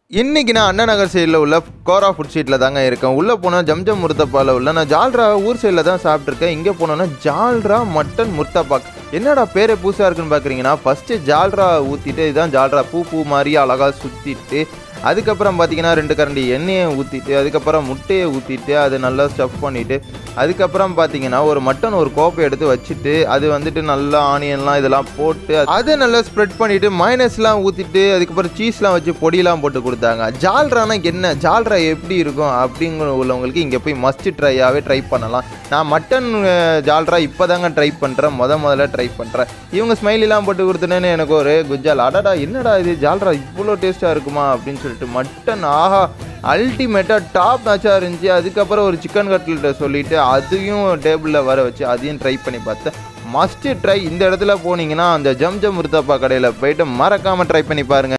இன்னைக்கு நான் அண்ணா நகர் சைடில் உள்ள கோரா ஃபுட் ஸ்ட்ரீட்டில் தாங்க இருக்கேன் உள்ளே போனால் ஜம்ஜம் முர்த்தப்பாவில் உள்ள நான் ஜால்ரா ஊர் சைடில் தான் சாப்பிட்ருக்கேன் இங்கே போனோன்னா ஜால்ரா மட்டன் முர்த்தப்பாக் என்னடா பேரே புதுசாக இருக்குன்னு பார்க்குறீங்கன்னா ஃபஸ்ட்டு ஜால்ரா ஊற்றிட்டு இதுதான் ஜால்ரா பூ பூ மாதிரி அழகாக சுற்றிட்டு அதுக்கப்புறம் பார்த்தீங்கன்னா ரெண்டு கரண்டி எண்ணெயை ஊற்றிட்டு அதுக்கப்புறம் முட்டையை ஊற்றிட்டு அதை நல்லா ஸ்டஃப் பண்ணிவிட்டு அதுக்கப்புறம் பார்த்தீங்கன்னா ஒரு மட்டன் ஒரு கோப்பை எடுத்து வச்சுட்டு அது வந்துட்டு நல்லா ஆனியன்லாம் இதெல்லாம் போட்டு அதை நல்லா ஸ்ப்ரெட் பண்ணிவிட்டு மைனஸ்லாம் ஊற்றிட்டு அதுக்கப்புறம் சீஸ்லாம் வச்சு பொடியெல்லாம் போட்டு கொடுத்தாங்க ஜால்ரானா என்ன ஜால்ரா எப்படி இருக்கும் அப்படிங்கிற உள்ளவங்களுக்கு இங்கே போய் மஸ்ட் ட்ரையாகவே ட்ரை பண்ணலாம் நான் மட்டன் அஹ், ஜால்ரா இப்போ தாங்க ட்ரை பண்ணுறேன் முத முதல்ல ட்ரை பண்ணுறேன் இவங்க ஸ்மைலிலாம் போட்டு கொடுத்தனேன்னு எனக்கு ஒரு குஜால் அடடா என்னடா இது ஜால்ரா இவ்வளோ டேஸ்ட்டாக இருக்குமா அப்படின்னு சொல்லிட்டு மட்டன் ஆஹா அல்டிமேட்டாக டாப் மேட்சாக இருந்துச்சு அதுக்கப்புறம் ஒரு சிக்கன் கட்லெட்டை சொல்லிட்டு அதையும் டேபிளில் வர வச்சு அதையும் ட்ரை பண்ணி பார்த்தேன் மஸ்ட் ட்ரை இந்த இடத்துல போனீங்கன்னா அந்த ஜம் ஜம் முருத்தப்பா கடையில் போயிட்டு மறக்காமல் ட்ரை பண்ணி பாருங்கள்